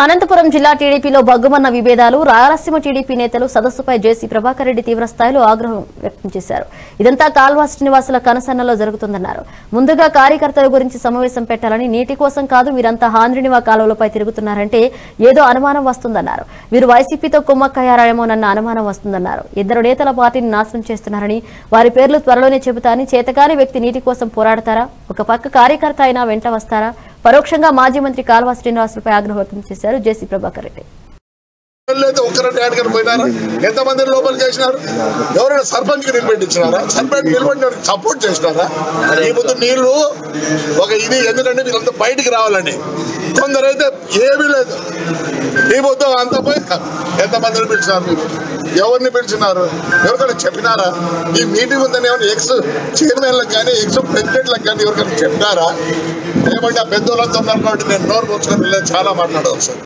అనంతపురం జిల్లా టీడీపీలో బగ్గుమన్న విభేదాలు రాయలసీమ టీడీపీ నేతలు సదస్సుపై జేసీ ప్రభాకర్ రెడ్డి తీవ్ర స్థాయిలో ఆగ్రహం వ్యక్తం చేశారు ఇదంతా కాల్వా శ్రీనివాసుల కనసన్నలో జరుగుతుందన్నారు ముందుగా కార్యకర్తల గురించి సమావేశం పెట్టాలని నీటి కోసం కాదు వీరంతా హాంద్రినివా కాలువలపై తిరుగుతున్నారంటే ఏదో అనుమానం వస్తుందన్నారు వీరు వైసీపీతో కుమ్మక్కయ్యారేమోనన్న అనుమానం వస్తుందన్నారు ఇద్దరు నేతల పార్టీని నాశనం చేస్తున్నారని వారి పేర్లు త్వరలోనే చెబుతారని చేతకాని వ్యక్తి నీటి కోసం పోరాడతారా ఒక పక్క కార్యకర్త అయినా వెంట వస్తారా పరోక్షంగా మాజీ మంత్రి కాల్వా శ్రీనివాసులపై ఆగ్రహం వ్యక్తం చేశారు జేసీ ప్రభాకర్ రెడ్డి అయితే ఒక్కరంటే యాడికని పోయినారా ఎంతమందిని లోపల చేసినారు ఎవరైనా సర్పంచ్ కి నిలబెట్టించినారా సర్పంచ్ నిలబెట్టిన సపోర్ట్ చేసినారా ఈ ముందు నీళ్లు ఒక ఇది ఎందుకంటే వీళ్ళంతా బయటికి రావాలని కొందరైతే ఏమీ లేదు ఈ పొద్దు అంత పోయి ఎంతమందిని పిలిచినారు మీరు ఎవరిని పిలిచినారు ఎవరికైనా చెప్పినారా ఈ మీటింగ్ ఉందని ఏమైనా ఎక్స్ చైర్మన్లకు కానీ ఎక్స్ ప్రెసిడెంట్లకు కానీ ఎవరికైనా చెప్పినారా ఏమంటే ఆ పెద్దోళ్ళంతా ఉన్నారు కాబట్టి నేను నోరు పోసుకొని వెళ్ళి చాలా మాట్లాడవచ్చు